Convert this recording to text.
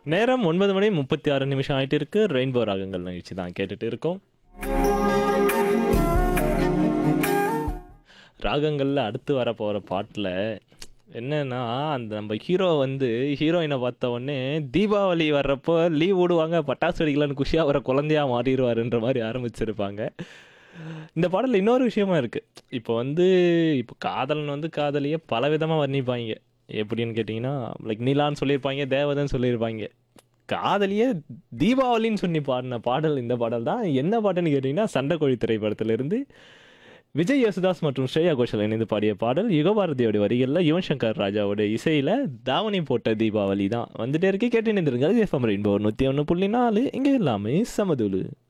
நேரம் ஒன்பது மணி முப்பத்தி ஆறு நிமிஷம் ஆயிட்டு இருக்கு ரெயின்போ ராகங்கள் நிகழ்ச்சி தான் கேட்டுட்டு இருக்கோம் ராகங்கள்ல அடுத்து வர போற பாட்டுல என்னன்னா அந்த நம்ம ஹீரோ வந்து ஹீரோயினை பார்த்த உடனே தீபாவளி வர்றப்போ லீவ் விடுவாங்க பட்டாசு வெடிக்கலான்னு குஷியாக வர குழந்தையா மாறிடுவாருன்ற மாதிரி ஆரம்பிச்சிருப்பாங்க இந்த பாடலில் இன்னொரு விஷயமா இருக்கு இப்போ வந்து இப்போ காதலன் வந்து காதலியை பல விதமாக வர்ணிப்பாங்க எப்படின்னு கேட்டிங்கன்னா லைக் நிலான்னு சொல்லியிருப்பாங்க தேவதன் சொல்லியிருப்பாங்க காதலியே தீபாவளின்னு சொல்லி பாடின பாடல் இந்த பாடல் தான் என்ன பாட்டுன்னு கேட்டிங்கன்னா சண்டைக்கோழி திரைப்படத்திலிருந்து விஜய் யேசுதாஸ் மற்றும் ஸ்ரேயா கோஷல் இணைந்து பாடிய பாடல் யுகபாரதியோட வரிகளில் யுவன் சங்கர் ராஜாவோட இசையில் தாவணி போட்ட தீபாவளி தான் வந்துட்டே இருக்கு கேட்டு இணைந்திருங்கள் எஃப்எம் ரெயின்போ நூற்றி ஒன்று புள்ளி நாலு இங்கே எல்லாமே சமதுலு